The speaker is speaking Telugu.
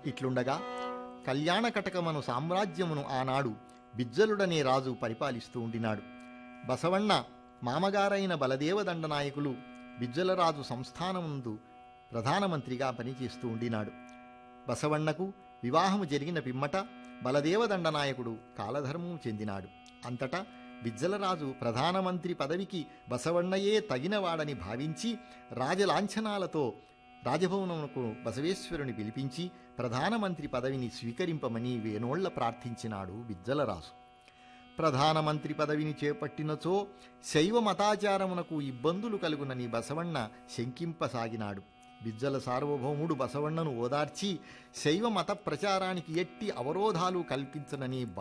ఇట్లుండగా కళ్యాణకటకమను సామ్రాజ్యమును ఆనాడు బిజ్జలుడనే రాజు పరిపాలిస్తూ ఉండినాడు బసవಣ್ణ మామగారైన బలదేవ దండనాయకులు బిజ్జలరాజు సంస్థానముందు ప్రధానమంత్రిగా పనిచేస్తూ ఉండినాడు బసవಣ್ಣకు వివాహము జరిగిన పిమ్మట బలదేవ దండనాయకుడు కాలధర్మము చెందినాడు అంతటా బిజ్జలరాజు ప్రధానమంత్రి పదవికి బసవಣ್ಣయే తగినవాడని భావించి రాజలాంఛనాలతో రాజభవనమునకు బసవేశ్వరుని పిలిపించి ప్రధానమంత్రి పదవిని స్వీకరింపమని వేనోళ్ల ప్రార్థించినాడు బిజ్జలరాజు ప్రధానమంత్రి పదవిని చేపట్టినచో శైవ మతాచారమునకు ఇబ్బందులు కలుగునని బసవಣ್ణ శంకింపసాగినాడు బిజ్జల సార్వభౌముడు బసవಣ್ಣను ఓదార్చి శైవ మత ప్రచారానికి ఎట్టి అవరోధాలు కల్పించనని